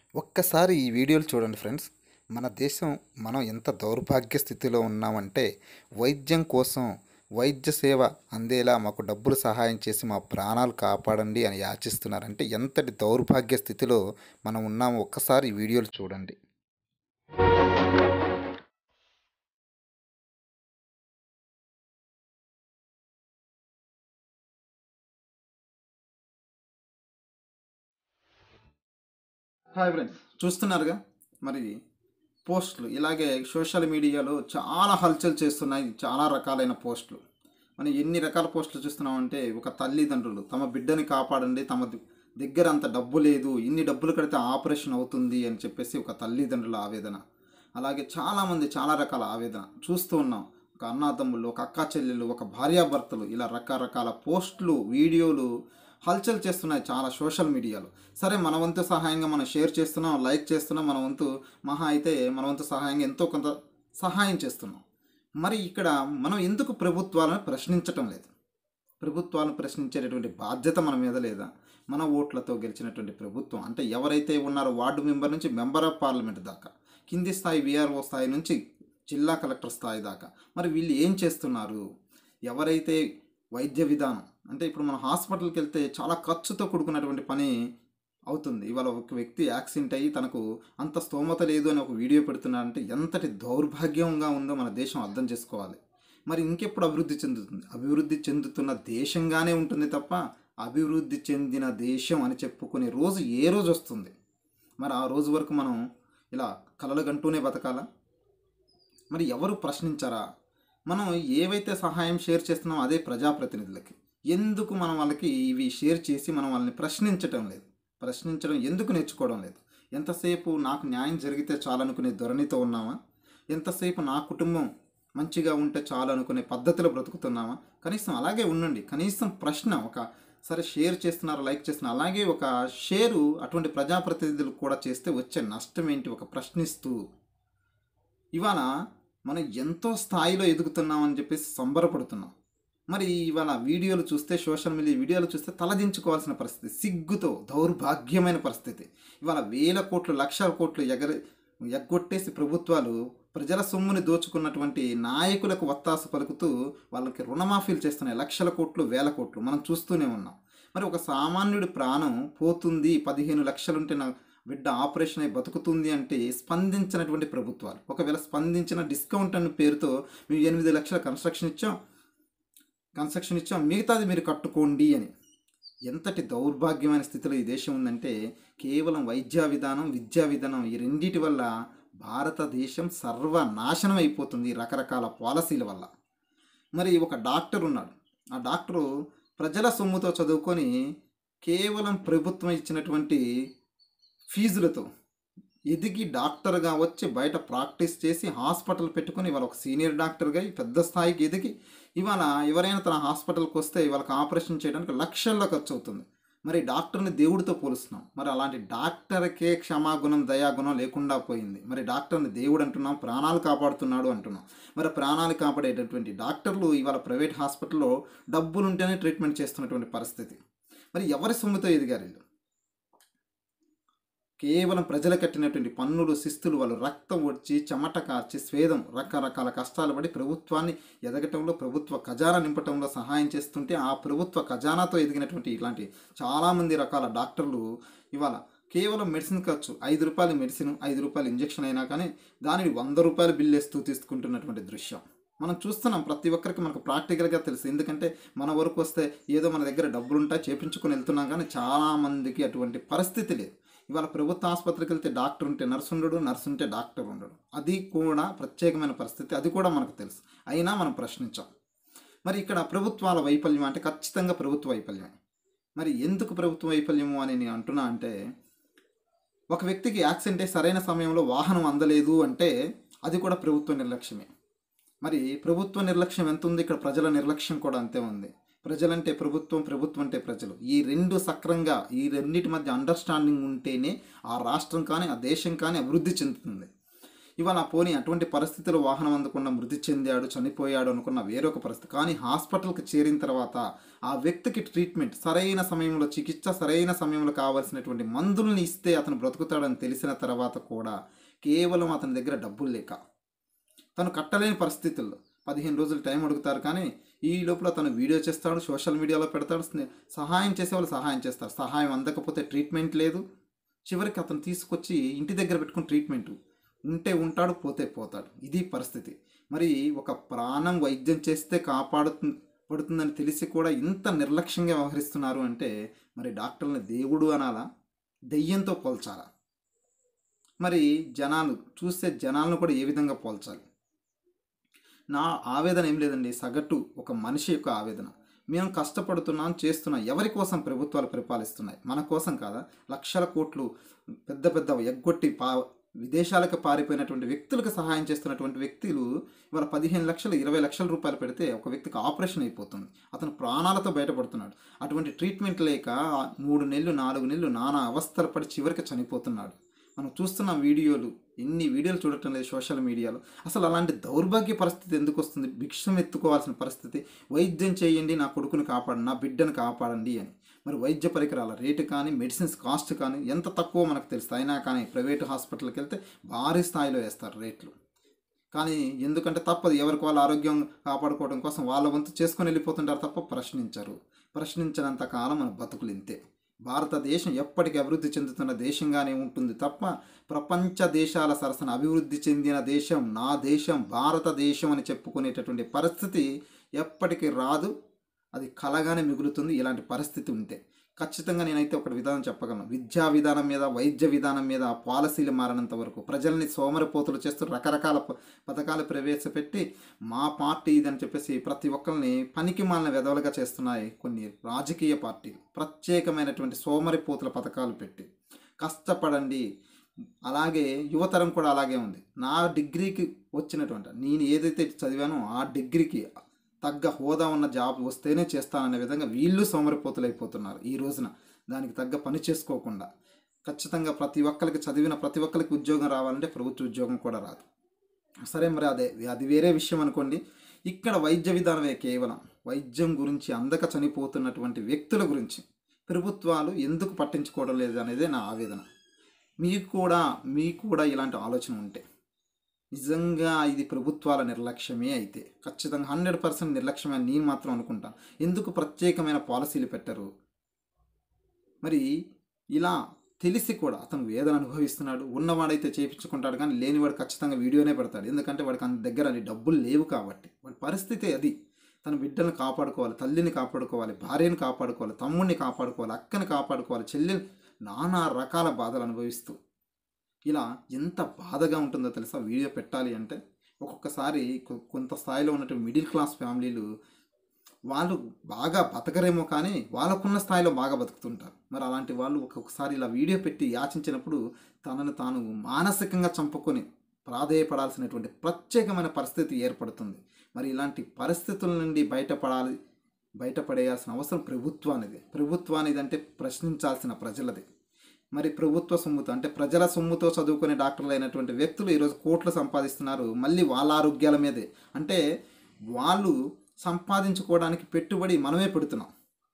ఒక్కసారి ఈ వీడియోలు చూడండి ఫ్రెండ్స్ మన దేశం మనం ఎంత దౌర్భాగ్య స్థితిలో ఉన్నామంటే వైద్యం కోసం వైద్య సేవ అందేలా మాకు డబ్బులు సహాయం చేసి మా ప్రాణాలు కాపాడండి అని యాచిస్తున్నారంటే ఎంతటి దౌర్భాగ్య స్థితిలో మనం ఉన్నామో ఒక్కసారి ఈ వీడియోలు చూడండి హాయ్ ఫ్రెండ్స్ చూస్తున్నారుగా మరి పోస్టులు ఇలాగే సోషల్ మీడియాలో చాలా హల్చల్ చేస్తున్నాయి చాలా రకాలైన పోస్టులు మనం ఎన్ని రకాల పోస్టులు చూస్తున్నామంటే ఒక తల్లిదండ్రులు తమ బిడ్డని కాపాడండి తమ ది- దగ్గర అంత డబ్బు లేదు ఇన్ని డబ్బులు కడితే ఆపరేషన్ అవుతుంది అని చెప్పేసి ఒక తల్లిదండ్రుల ఆవేదన అలాగే చాలామంది చాలా రకాల ఆవేదన చూస్తూ ఉన్నాం ఒక అన్నాతమ్ముళ్ళు ఒక అక్కా చెల్లెలు ఒక భార్యాభర్తలు ఇలా రకరకాల పోస్టులు వీడియోలు హల్చల్ చేస్తున్నాయి చాలా సోషల్ మీడియాలో సరే మన వంతు సహాయంగా మనం షేర్ చేస్తున్నాం లైక్ చేస్తున్నాం మన వంతు మహా అయితే మన వంతు సహాయంగా ఎంతో కొంత సహాయం చేస్తున్నాం మరి ఇక్కడ మనం ఎందుకు ప్రభుత్వాలను ప్రశ్నించటం లేదు ప్రభుత్వాలను ప్రశ్నించేటటువంటి బాధ్యత మన మీద లేదా మన ఓట్లతో గెలిచినటువంటి ప్రభుత్వం అంటే ఎవరైతే ఉన్నారో వార్డు మెంబర్ నుంచి మెంబర్ ఆఫ్ పార్లమెంట్ దాకా కింది స్థాయి విఆర్ఓ స్థాయి నుంచి జిల్లా కలెక్టర్ స్థాయి దాకా మరి వీళ్ళు ఏం చేస్తున్నారు ఎవరైతే వైద్య విధానం అంటే ఇప్పుడు మనం హాస్పిటల్కి వెళ్తే చాలా ఖర్చుతో కూడుకున్నటువంటి పని అవుతుంది ఇవాళ ఒక వ్యక్తి యాక్సిడెంట్ అయ్యి తనకు అంత స్తోమత లేదు అని ఒక వీడియో పెడుతున్నాడంటే ఎంతటి దౌర్భాగ్యంగా ఉందో మన దేశం అర్థం చేసుకోవాలి మరి ఇంకెప్పుడు అభివృద్ధి చెందుతుంది అభివృద్ధి చెందుతున్న దేశంగానే ఉంటుంది తప్ప అభివృద్ధి చెందిన దేశం అని చెప్పుకునే రోజు ఏ రోజు వస్తుంది మరి ఆ రోజు వరకు మనం ఇలా కలలుగంటూనే బతకాలా మరి ఎవరు ప్రశ్నించారా మనం ఏవైతే సహాయం షేర్ చేస్తున్నామో అదే ప్రజాప్రతినిధులకి ఎందుకు మనం వాళ్ళకి ఇవి షేర్ చేసి మనం వాళ్ళని ప్రశ్నించటం లేదు ప్రశ్నించడం ఎందుకు నేర్చుకోవడం లేదు ఎంతసేపు నాకు న్యాయం జరిగితే చాలనుకునే ధోరణితో ఉన్నామా ఎంతసేపు నా కుటుంబం మంచిగా ఉంటే చాలు అనుకునే పద్ధతిలో బ్రతుకుతున్నామా కనీసం అలాగే ఉండండి కనీసం ప్రశ్న ఒక సరే షేర్ చేస్తున్నారు లైక్ చేస్తున్నారు అలాగే ఒక షేరు అటువంటి ప్రజాప్రతినిధులు కూడా చేస్తే వచ్చే నష్టం ఏంటి ఒక ప్రశ్నిస్తూ ఇవాళ మనం ఎంతో స్థాయిలో ఎదుగుతున్నామని చెప్పేసి సంబరపడుతున్నాం మరి ఇవాళ వీడియోలు చూస్తే సోషల్ మీడియా వీడియోలు చూస్తే తలదించుకోవాల్సిన పరిస్థితి సిగ్గుతో దౌర్భాగ్యమైన పరిస్థితి ఇవాళ వేల కోట్లు లక్షల కోట్లు ఎగరి ఎగ్గొట్టేసి ప్రభుత్వాలు ప్రజల సొమ్ముని దోచుకున్నటువంటి నాయకులకు వత్తాసు పలుకుతూ వాళ్ళకి రుణమాఫీలు చేస్తున్నాయి లక్షల కోట్లు వేల కోట్లు మనం చూస్తూనే ఉన్నాం మరి ఒక సామాన్యుడి ప్రాణం పోతుంది పదిహేను లక్షలుంటే నా బిడ్డ ఆపరేషన్ అయి బతుకుతుంది అంటే స్పందించినటువంటి ప్రభుత్వాలు ఒకవేళ స్పందించిన డిస్కౌంట్ అనే పేరుతో మేము ఎనిమిది లక్షల కన్స్ట్రక్షన్ ఇచ్చాం కన్స్ట్రక్షన్ ఇచ్చాం మిగతాది మీరు కట్టుకోండి అని ఎంతటి దౌర్భాగ్యమైన స్థితిలో ఈ దేశం ఉందంటే కేవలం వైద్య విధానం విద్యా విధానం ఈ రెండిటి వల్ల భారతదేశం సర్వనాశనం అయిపోతుంది ఈ రకరకాల పాలసీల వల్ల మరి ఒక డాక్టర్ ఉన్నాడు ఆ డాక్టరు ప్రజల సొమ్ముతో చదువుకొని కేవలం ప్రభుత్వం ఇచ్చినటువంటి ఫీజులతో ఎదిగి డాక్టర్గా వచ్చి బయట ప్రాక్టీస్ చేసి హాస్పిటల్ పెట్టుకొని ఇవాళ ఒక సీనియర్ డాక్టర్గా ఈ పెద్ద స్థాయికి ఎదిగి ఇవాళ ఎవరైనా తన హాస్పిటల్కి వస్తే వాళ్ళకి ఆపరేషన్ చేయడానికి లక్షల్లో ఖర్చు అవుతుంది మరి డాక్టర్ని దేవుడితో పోలుస్తున్నాం మరి అలాంటి డాక్టర్కే క్షమాగుణం దయాగుణం లేకుండా పోయింది మరి డాక్టర్ని దేవుడు అంటున్నాం ప్రాణాలు కాపాడుతున్నాడు అంటున్నాం మరి ప్రాణాలు కాపాడేటటువంటి డాక్టర్లు ఇవాళ ప్రైవేట్ హాస్పిటల్లో డబ్బులుంటేనే ట్రీట్మెంట్ చేస్తున్నటువంటి పరిస్థితి మరి ఎవరి సొమ్ముతో ఎదిగారు వీళ్ళు కేవలం ప్రజలు కట్టినటువంటి పన్నులు శిస్తులు వాళ్ళు రక్తం వచ్చి చెమట కార్చి స్వేదం రకరకాల కష్టాలు పడి ప్రభుత్వాన్ని ఎదగటంలో ప్రభుత్వ ఖజానా నింపటంలో సహాయం చేస్తుంటే ఆ ప్రభుత్వ ఖజానాతో ఎదిగినటువంటి ఇలాంటి చాలామంది రకాల డాక్టర్లు ఇవాళ కేవలం మెడిసిన్ ఖర్చు ఐదు రూపాయల మెడిసిన్ ఐదు రూపాయల ఇంజెక్షన్ అయినా కానీ దానిని వంద రూపాయలు బిల్ వేస్తూ తీసుకుంటున్నటువంటి దృశ్యం మనం చూస్తున్నాం ప్రతి ఒక్కరికి మనకు ప్రాక్టికల్గా తెలుసు ఎందుకంటే మన వరకు వస్తే ఏదో మన దగ్గర డబ్బులు ఉంటాయి చేపించుకొని వెళ్తున్నాం కానీ చాలామందికి అటువంటి పరిస్థితి లేదు ఇవాళ ప్రభుత్వ ఆసుపత్రికి వెళ్తే డాక్టర్ ఉంటే నర్సు ఉండడు నర్సు ఉంటే డాక్టర్ ఉండడు అది కూడా ప్రత్యేకమైన పరిస్థితి అది కూడా మనకు తెలుసు అయినా మనం ప్రశ్నించాం మరి ఇక్కడ ప్రభుత్వాల వైఫల్యం అంటే ఖచ్చితంగా ప్రభుత్వ వైఫల్యమే మరి ఎందుకు ప్రభుత్వ వైఫల్యము అని నేను అంటున్నా అంటే ఒక వ్యక్తికి యాక్సిడెంట్ అయి సరైన సమయంలో వాహనం అందలేదు అంటే అది కూడా ప్రభుత్వ నిర్లక్ష్యమే మరి ప్రభుత్వ నిర్లక్ష్యం ఎంత ఉంది ఇక్కడ ప్రజల నిర్లక్ష్యం కూడా అంతే ఉంది ప్రజలంటే ప్రభుత్వం ప్రభుత్వం అంటే ప్రజలు ఈ రెండు సక్రంగా ఈ రెండింటి మధ్య అండర్స్టాండింగ్ ఉంటేనే ఆ రాష్ట్రం కానీ ఆ దేశం కానీ అభివృద్ధి చెందుతుంది ఇవాళ పోనీ అటువంటి పరిస్థితుల్లో వాహనం అందకుండా మృతి చెందాడు చనిపోయాడు అనుకున్న వేరొక పరిస్థితి కానీ హాస్పిటల్కి చేరిన తర్వాత ఆ వ్యక్తికి ట్రీట్మెంట్ సరైన సమయంలో చికిత్స సరైన సమయంలో కావాల్సినటువంటి మందుల్ని ఇస్తే అతను బ్రతుకుతాడని తెలిసిన తర్వాత కూడా కేవలం అతని దగ్గర డబ్బులు లేక తను కట్టలేని పరిస్థితుల్లో పదిహేను రోజులు టైం అడుగుతారు కానీ ఈ లోపల తను వీడియో చేస్తాడు సోషల్ మీడియాలో పెడతాడు స్నే- సహాయం చేసే వాళ్ళు సహాయం చేస్తారు సహాయం అందకపోతే ట్రీట్మెంట్ లేదు చివరికి అతను తీసుకొచ్చి ఇంటి దగ్గర పెట్టుకుని ట్రీట్మెంట్ ఉంటే ఉంటాడు పోతే పోతాడు ఇది పరిస్థితి మరి ఒక ప్రాణం వైద్యం చేస్తే కాపాడుతు పడుతుందని తెలిసి కూడా ఇంత నిర్లక్ష్యంగా వ్యవహరిస్తున్నారు అంటే మరి డాక్టర్ని దేవుడు అనాలా దెయ్యంతో పోల్చాలా మరి జనాలు చూస్తే జనాలను కూడా ఏ విధంగా పోల్చాలి నా ఆవేదన ఏం లేదండి సగటు ఒక మనిషి యొక్క ఆవేదన మేము కష్టపడుతున్నాం చేస్తున్నాం ఎవరి కోసం ప్రభుత్వాలు పరిపాలిస్తున్నాయి మన కోసం కాదా లక్షల కోట్లు పెద్ద పెద్ద ఎగ్గొట్టి పా విదేశాలకు పారిపోయినటువంటి వ్యక్తులకు సహాయం చేస్తున్నటువంటి వ్యక్తులు ఇవాళ పదిహేను లక్షలు ఇరవై లక్షల రూపాయలు పెడితే ఒక వ్యక్తికి ఆపరేషన్ అయిపోతుంది అతను ప్రాణాలతో బయటపడుతున్నాడు అటువంటి ట్రీట్మెంట్ లేక మూడు నెలలు నాలుగు నెలలు నానా అవస్థలు పడి చివరికి చనిపోతున్నాడు మనం చూస్తున్న వీడియోలు ఎన్ని వీడియోలు చూడటం లేదు సోషల్ మీడియాలో అసలు అలాంటి దౌర్భాగ్య పరిస్థితి ఎందుకు వస్తుంది భిక్షం ఎత్తుకోవాల్సిన పరిస్థితి వైద్యం చేయండి నా కొడుకుని కాపాడండి నా బిడ్డను కాపాడండి అని మరి వైద్య పరికరాల రేటు కానీ మెడిసిన్స్ కాస్ట్ కానీ ఎంత తక్కువ మనకు తెలుస్తుంది అయినా కానీ ప్రైవేట్ హాస్పిటల్కి వెళ్తే భారీ స్థాయిలో వేస్తారు రేట్లు కానీ ఎందుకంటే తప్పదు ఎవరికి వాళ్ళ ఆరోగ్యం కాపాడుకోవడం కోసం వాళ్ళ వంతు చేసుకొని వెళ్ళిపోతుంటారు తప్ప ప్రశ్నించరు ప్రశ్నించినంత కాలం మన బతుకులు ఇంతే భారతదేశం ఎప్పటికీ అభివృద్ధి చెందుతున్న దేశంగానే ఉంటుంది తప్ప ప్రపంచ దేశాల సరసన అభివృద్ధి చెందిన దేశం నా దేశం భారతదేశం అని చెప్పుకునేటటువంటి పరిస్థితి ఎప్పటికీ రాదు అది కలగానే మిగులుతుంది ఇలాంటి పరిస్థితి ఉంటే ఖచ్చితంగా నేనైతే ఒకటి విధానం చెప్పగలను విద్యా విధానం మీద వైద్య విధానం మీద పాలసీలు మారినంత వరకు ప్రజల్ని సోమరిపోతులు చేస్తూ రకరకాల ప- పథకాలు ప్రవేశపెట్టి మా పార్టీ ఇదని చెప్పేసి ప్రతి ఒక్కరిని పనికి మాలిన వెధవలుగా చేస్తున్నాయి కొన్ని రాజకీయ పార్టీలు ప్రత్యేకమైనటువంటి సోమరిపోతుల పథకాలు పెట్టి కష్టపడండి అలాగే యువతరం కూడా అలాగే ఉంది నా డిగ్రీకి వచ్చినటువంటి నేను ఏదైతే చదివానో ఆ డిగ్రీకి తగ్గ హోదా ఉన్న జాబ్ వస్తేనే చేస్తాననే విధంగా వీళ్ళు సోమరిపోతులైపోతున్నారు ఈ రోజున దానికి తగ్గ పని చేసుకోకుండా ఖచ్చితంగా ప్రతి ఒక్కరికి చదివిన ప్రతి ఒక్కరికి ఉద్యోగం రావాలంటే ప్రభుత్వ ఉద్యోగం కూడా రాదు సరే మరి అదే అది వేరే విషయం అనుకోండి ఇక్కడ వైద్య విధానమే కేవలం వైద్యం గురించి అందక చనిపోతున్నటువంటి వ్యక్తుల గురించి ప్రభుత్వాలు ఎందుకు పట్టించుకోవడం లేదు అనేదే నా ఆవేదన మీకు కూడా మీకు కూడా ఇలాంటి ఆలోచన ఉంటే నిజంగా ఇది ప్రభుత్వాల నిర్లక్ష్యమే అయితే ఖచ్చితంగా హండ్రెడ్ పర్సెంట్ నిర్లక్ష్యమే అని నేను మాత్రం అనుకుంటాను ఎందుకు ప్రత్యేకమైన పాలసీలు పెట్టరు మరి ఇలా తెలిసి కూడా అతను వేదన అనుభవిస్తున్నాడు ఉన్నవాడైతే చేయించుకుంటాడు కానీ లేనివాడు ఖచ్చితంగా వీడియోనే పెడతాడు ఎందుకంటే వాడికి అంత దగ్గర అది డబ్బులు లేవు కాబట్టి వాడి పరిస్థితి అది తన బిడ్డను కాపాడుకోవాలి తల్లిని కాపాడుకోవాలి భార్యను కాపాడుకోవాలి తమ్ముడిని కాపాడుకోవాలి అక్కని కాపాడుకోవాలి చెల్లెని నానా రకాల బాధలు అనుభవిస్తూ ఇలా ఎంత బాధగా ఉంటుందో తెలుసా వీడియో పెట్టాలి అంటే ఒక్కొక్కసారి కొ- కొంత స్థాయిలో ఉన్నటువంటి మిడిల్ క్లాస్ ఫ్యామిలీలు వాళ్ళు బాగా బతకరేమో కానీ వాళ్ళకున్న స్థాయిలో బాగా బతుకుతుంటారు మరి అలాంటి వాళ్ళు ఒక్కొక్కసారి ఇలా వీడియో పెట్టి యాచించినప్పుడు తనను తాను మానసికంగా చంపుకొని ప్రాధేయపడాల్సినటువంటి ప్రత్యేకమైన పరిస్థితి ఏర్పడుతుంది మరి ఇలాంటి పరిస్థితుల నుండి బయటపడాలి బయటపడేయాల్సిన అవసరం ప్రభుత్వానిది ప్రభుత్వానిది అంటే ప్రశ్నించాల్సిన ప్రజలది మరి ప్రభుత్వ సొమ్ముతో అంటే ప్రజల సొమ్ముతో చదువుకునే డాక్టర్లు అయినటువంటి వ్యక్తులు ఈరోజు కోట్లు సంపాదిస్తున్నారు మళ్ళీ వాళ్ళ ఆరోగ్యాల మీదే అంటే వాళ్ళు సంపాదించుకోవడానికి పెట్టుబడి మనమే పెడుతున్నాం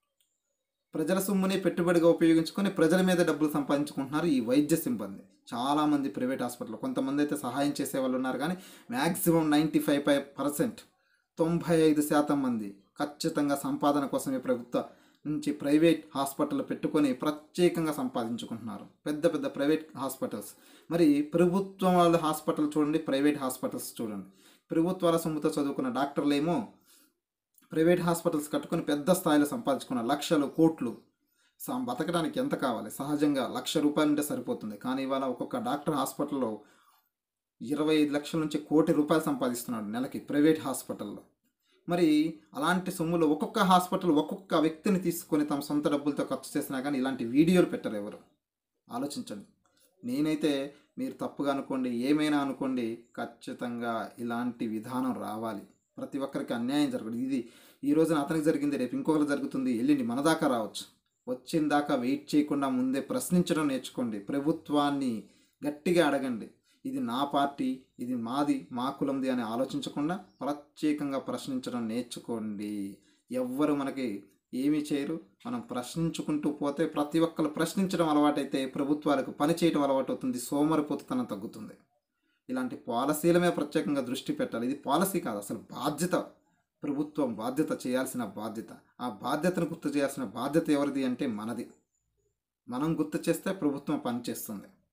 ప్రజల సొమ్మునే పెట్టుబడిగా ఉపయోగించుకొని ప్రజల మీద డబ్బులు సంపాదించుకుంటున్నారు ఈ వైద్య సిబ్బంది చాలామంది ప్రైవేట్ హాస్పిటల్ కొంతమంది అయితే సహాయం చేసే వాళ్ళు ఉన్నారు కానీ maximum ninety five five percent తొంభై ఐదు శాతం మంది ఖచ్చితంగా సంపాదన కోసమే ప్రభుత్వ నుంచి ప్రైవేట్ హాస్పిటల్ పెట్టుకొని ప్రత్యేకంగా సంపాదించుకుంటున్నారు పెద్ద పెద్ద ప్రైవేట్ హాస్పిటల్స్ మరి ప్రభుత్వం వాళ్ళ హాస్పిటల్ చూడండి ప్రైవేట్ హాస్పిటల్స్ చూడండి ప్రభుత్వాల సొమ్ముతో చదువుకున్న డాక్టర్లు ఏమో ప్రైవేట్ హాస్పిటల్స్ కట్టుకొని పెద్ద స్థాయిలో సంపాదించుకున్న లక్షలు కోట్లు సా- బతకడానికి ఎంత కావాలి సహజంగా లక్ష రూపాయలు ఉంటే సరిపోతుంది కానీ ఇవాళ ఒక్కొక్క డాక్టర్ హాస్పిటల్లో ఇరవై ఐదు లక్షల నుంచి కోటి రూపాయలు సంపాదిస్తున్నాడు నెలకి ప్రైవేట్ హాస్పిటల్లో మరి అలాంటి సొమ్ములు ఒక్కొక్క హాస్పిటల్ ఒక్కొక్క వ్యక్తిని తీసుకొని తమ సొంత డబ్బులతో ఖర్చు చేసినా కానీ ఇలాంటి వీడియోలు పెట్టరు ఎవరు ఆలోచించండి నేనైతే మీరు తప్పుగా అనుకోండి ఏమైనా అనుకోండి ఖచ్చితంగా ఇలాంటి విధానం రావాలి ప్రతి ఒక్కరికి అన్యాయం జరగదు ఇది ఈ రోజున అతనికి జరిగింది రేపు ఇంకొకరు జరుగుతుంది వెళ్ళింది మన దాకా రావచ్చు వచ్చిన దాకా వెయిట్ చేయకుండా ముందే ప్రశ్నించడం నేర్చుకోండి ప్రభుత్వాన్ని గట్టిగా అడగండి ఇది నా పార్టీ ఇది మాది మా కులంది అని ఆలోచించకుండా ప్రత్యేకంగా ప్రశ్నించడం నేర్చుకోండి ఎవ్వరు మనకి ఏమీ చేయరు మనం ప్రశ్నించుకుంటూ పోతే ప్రతి ఒక్కరు ప్రశ్నించడం అలవాటైతే ప్రభుత్వాలకు పని చేయడం అలవాటు అవుతుంది సోమరిపోతుతనం తగ్గుతుంది ఇలాంటి పాలసీల మీద ప్రత్యేకంగా దృష్టి పెట్టాలి ఇది పాలసీ కాదు అసలు బాధ్యత ప్రభుత్వం బాధ్యత చేయాల్సిన బాధ్యత ఆ బాధ్యతను గుర్తు చేయాల్సిన బాధ్యత ఎవరిది అంటే మనది మనం గుర్తు చేస్తే ప్రభుత్వం పనిచేస్తుంది